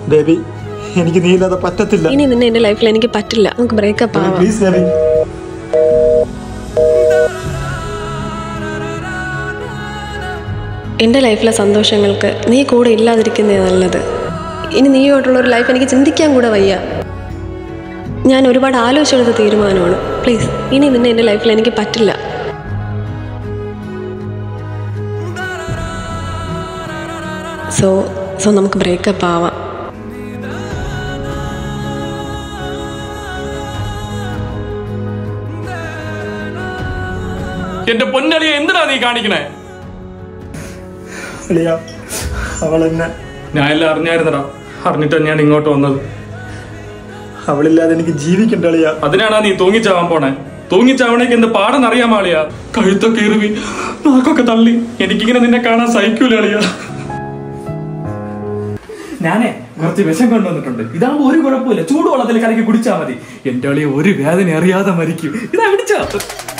baby എനിക്ക് നീ ഇല്ലാതെ പറ്റത്തില്ല ഇനി നിന്നെ എന്റെ ലൈഫിൽ എനിക്ക് പറ്റില്ല നമുക്ക് ബ്രേക്കപ്പ് ആവാം പ്ലീസ് ബേബി എൻ്റെ ലൈഫിലെ സന്തോഷങ്ങൾക്ക് നീ കൂടെ ഇല്ലാതിരിക്കുന്നേ നല്ലത് ഇനി നീയോട്ടുള്ള ഒരു ലൈഫ് എനിക്ക് ചിന്തിക്കാൻ കൂടെ വയ്യ ഞാൻ ഒരുപാട് ആലോചിച്ചെടുത്ത തീരുമാനമാണ് പ്ലീസ് ഇനി നിന്നെ എൻ്റെ ലൈഫിൽ എനിക്ക് പറ്റില്ല സോ സോ നമുക്ക് ബ്രേക്കപ്പ് ആവാം എന്റെ പൊന്നളിയെ എന്തിനാ നീ കാണിക്കണേ അളിയ അവൾ എന്നെ ഞാൻ എല്ലാം അറിഞ്ഞായിരുന്നടാ അറിഞ്ഞിട്ട് തന്നെയാണ് ഇങ്ങോട്ട് വന്നത് അവളില്ലാതെ എനിക്ക് ജീവിക്കണ്ട അളിയ അതിനാണാ നീ തൂങ്ങിച്ചാവാൻ പോണേ തൂങ്ങിച്ചാവണേക്ക് എന്ത് പാടെന്ന് അറിയാമാളിയാ കഴുത്തൊക്കെ എറിവി നാക്കൊക്കെ തള്ളി എനിക്കിങ്ങനെ നിന്നെ കാണാൻ സഹിക്കൂല അളിയാ ഞാനേ കുറച്ച് വിഷം കൊണ്ടുവന്നിട്ടുണ്ട് ഇതാകുമ്പോ ഒരു കുഴപ്പമില്ല ചൂടുവെള്ളത്തിൽ കലക്കി കുടിച്ചാൽ മതി എന്റെ അളിയെ ഒരു വേദന അറിയാതെ മരിക്കും ഇതാ പിടിച്ചോ